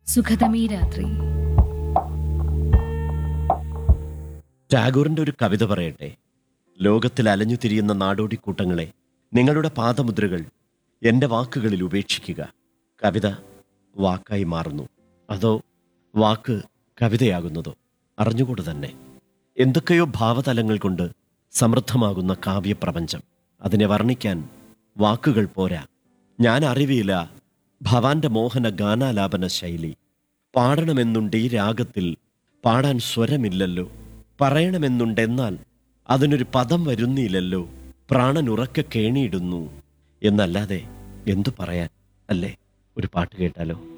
സുഖതമീ രാത്രി ടാഗോറിന്റെ ഒരു കവിത പറയട്ടെ ലോകത്തിൽ അലഞ്ഞു തിരിയുന്ന നാടോടിക്കൂട്ടങ്ങളെ നിങ്ങളുടെ പാദമുദ്രകൾ എൻ്റെ വാക്കുകളിൽ ഉപേക്ഷിക്കുക കവിത വാക്കായി മാറുന്നു അതോ വാക്ക് കവിതയാകുന്നതോ അറിഞ്ഞുകൂടെ തന്നെ എന്തൊക്കെയോ ഭാവതലങ്ങൾ കൊണ്ട് സമൃദ്ധമാകുന്ന കാവ്യപ്രപഞ്ചം അതിനെ വർണ്ണിക്കാൻ വാക്കുകൾ പോരാ ഞാൻ അറിവിയില്ല ഭവാന്റെ മോഹന ഗാനാലാപന ശൈലി പാടണമെന്നുണ്ട് ഈ രാഗത്തിൽ പാടാൻ സ്വരമില്ലല്ലോ പറയണമെന്നുണ്ടെന്നാൽ അതിനൊരു പദം വരുന്നില്ലല്ലോ പ്രാണൻ ഉറക്കെ കേണിയിടുന്നു എന്നല്ലാതെ എന്തു പറയാൻ അല്ലേ ഒരു പാട്ട് കേട്ടാലോ